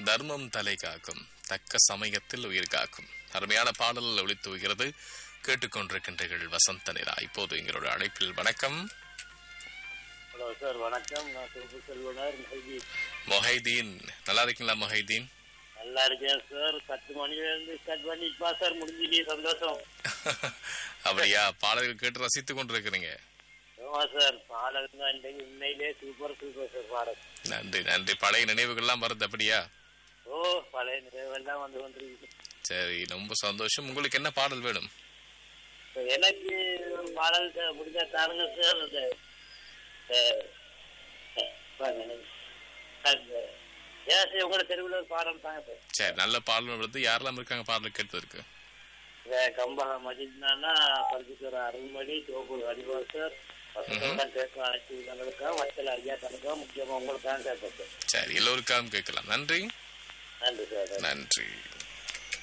தர்மம் தலை காக்கும் தக்க சமயத்தில் உயிர் காக்கும் அருமையான பாடல் ஒளித்து வருகிறது கேட்டுக்கொண்டிருக்கின்றீர்கள் வசந்த நிலா இப்போது எங்களோட அழைப்பில் வணக்கம் ஹலோ சார் வணக்கம் நான் சிறப்பு செல்வனார் மகிழ்ச்சி மொஹைதீன் நல்லா இருக்கீங்களா மொஹைதீன் நல்லா இருக்கேன் சார் பத்து மணில இருந்து ஸ்டார்ட் பண்ணிப்பா சார் முடிஞ்சுட்டு சந்தோஷம் அப்படியா பாடல்கள் கேட்டு ரசித்துக் கொண்டிருக்கிறீங்க ஆமா சார் பாடல் தான் இன்றைக்கு உண்மையிலே சூப்பர் சூப்பர் சார் பாடல் நன்றி நன்றி பழைய நினைவுகள்லாம் வருது அப்படியா ஓ பழைய நினைவெல்லாம் வந்து கொண்டிருக்கு சரி ரொம்ப சந்தோஷம் உங்களுக்கு என்ன பாடல் வேணும் இப்ப எனக்கு ஒரு பாடல் சார் முடிஞ்சா தாருங்க சார் அந்த அஹ், அஹ், பாருங்க. அந்த ஏன் சார் உங்களோட தெருவில் ஒரு பாடல் தாங்க சார் சரி நல்ல பாடல் வருது யாரெல்லாம் இருக்காங்க பாடல் கேட்டதற்கு இந்த கம்பக மஜித்னா பரிசுத்தர அருள்மொழி தோப்பூர் ஹரிவாஸ் சார் வசந்தம் கேட்க அனைத்து உள்ளவங்களுக்காக வச்சல ஐயா தனக்கா முக்கியமா உங்களுக்காக கேட்பேன் சார் சரி எல்லோருக்காகவும் கேட்கலாம் நன்றி நன்றி சார் நன்றி